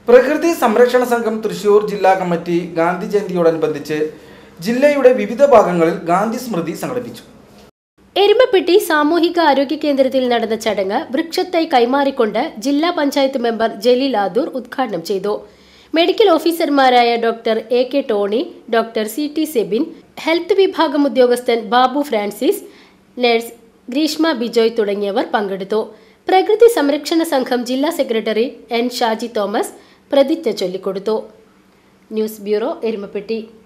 പ്രകൃതി സംരക്ഷണ സംഘം തൃശൂർ ജില്ലാ കമ്മിറ്റി ഗാന്ധി ജയന്തിയോടനുബന്ധിച്ച് ജില്ലയുടെ വിവിധ ഭാഗങ്ങളിൽ ഗാന്ധി സ്മൃതി സംഘടിപ്പിച്ചു എരുമപ്പെട്ടി സാമൂഹിക ആരോഗ്യ കേന്ദ്രത്തിൽ നടന്ന ചടങ്ങ് വൃക്ഷത്തൈ കൈമാറിക്കൊണ്ട് ജില്ലാ പഞ്ചായത്ത് മെമ്പർ ജലീൽ ആദൂർ ഉദ്ഘാടനം ചെയ്തു മെഡിക്കൽ ഓഫീസർമാരായ doctor A K Tony doctor C T Sebin health വിഭാഗം ഉദ്യോഗസ്ഥൻ ബാബു ഫ്രാൻസിസ് നഴ്സ് ഗ്രീഷ്മ ബിജോയ് തുടങ്ങിയവർ പങ്കെടുത്തു പ്രകൃതി സംരക്ഷണ സംഘം ജില്ലാ സെക്രട്ടറി എൻ ഷാജി തോമസ് പ്രതിജ്ഞ ചൊല്ലിക്കൊടുത്തു ന്യൂസ് ബ്യൂറോ എരുമപ്പെട്ടി